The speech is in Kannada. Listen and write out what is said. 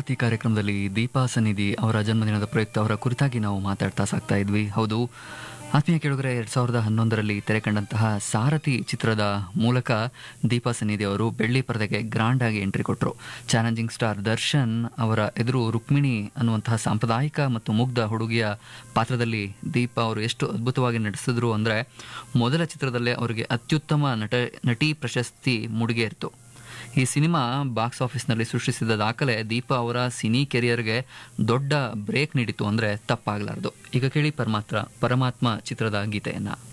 ಭಾರತಿ ಕಾರ್ಯಕ್ರಮದಲ್ಲಿ ದೀಪಾ ಸನ್ನಿಧಿ ಅವರ ಜನ್ಮದಿನದ ಪ್ರಯುಕ್ತ ಅವರ ಕುರಿತಾಗಿ ನಾವು ಮಾತಾಡ್ತಾ ಸಾಕ್ತಾ ಇದ್ವಿ ಹೌದು ಆತ್ಮೀಯ ಕೇಳುಗರೆ ಎರಡ್ ಸಾವಿರದ ಹನ್ನೊಂದರಲ್ಲಿ ತೆರೆ ಕಂಡಂತಹ ಸಾರಥಿ ಚಿತ್ರದ ಮೂಲಕ ದೀಪಾ ಸನ್ನಿಧಿ ಅವರು ಬೆಳ್ಳಿ ಪರದೆಗೆ ಗ್ರಾಂಡ್ ಆಗಿ ಎಂಟ್ರಿ ಕೊಟ್ಟರು ಚಾಲೆಂಜಿಂಗ್ ಸ್ಟಾರ್ ದರ್ಶನ್ ಅವರ ಎದುರು ರುಕ್ಮಿಣಿ ಅನ್ನುವಂತಹ ಸಾಂಪ್ರದಾಯಿಕ ಮತ್ತು ಮುಗ್ಧ ಹುಡುಗಿಯ ಪಾತ್ರದಲ್ಲಿ ದೀಪಾ ಅವರು ಎಷ್ಟು ಅದ್ಭುತವಾಗಿ ನಟಿಸಿದ್ರು ಅಂದರೆ ಮೊದಲ ಚಿತ್ರದಲ್ಲೇ ಅವರಿಗೆ ಅತ್ಯುತ್ತಮ ನಟ ನಟಿ ಪ್ರಶಸ್ತಿ ಮುಡಿಗೇರಿತು ಈ ಸಿನಿಮಾ ಬಾಕ್ಸ್ ಆಫೀಸ್ನಲ್ಲಿ ಸೃಷ್ಟಿಸಿದ ದಾಖಲೆ ದೀಪಾ ಅವರ ಸಿನಿ ಕೆರಿಯರ್ಗೆ ದೊಡ್ಡ ಬ್ರೇಕ್ ನೀಡಿತು ಅಂದರೆ ತಪ್ಪಾಗಲಾರದು ಈಗ ಕೇಳಿ ಪರಮಾತ್ರ ಪರಮಾತ್ಮ ಚಿತ್ರದ ಗೀತೆಯನ್ನು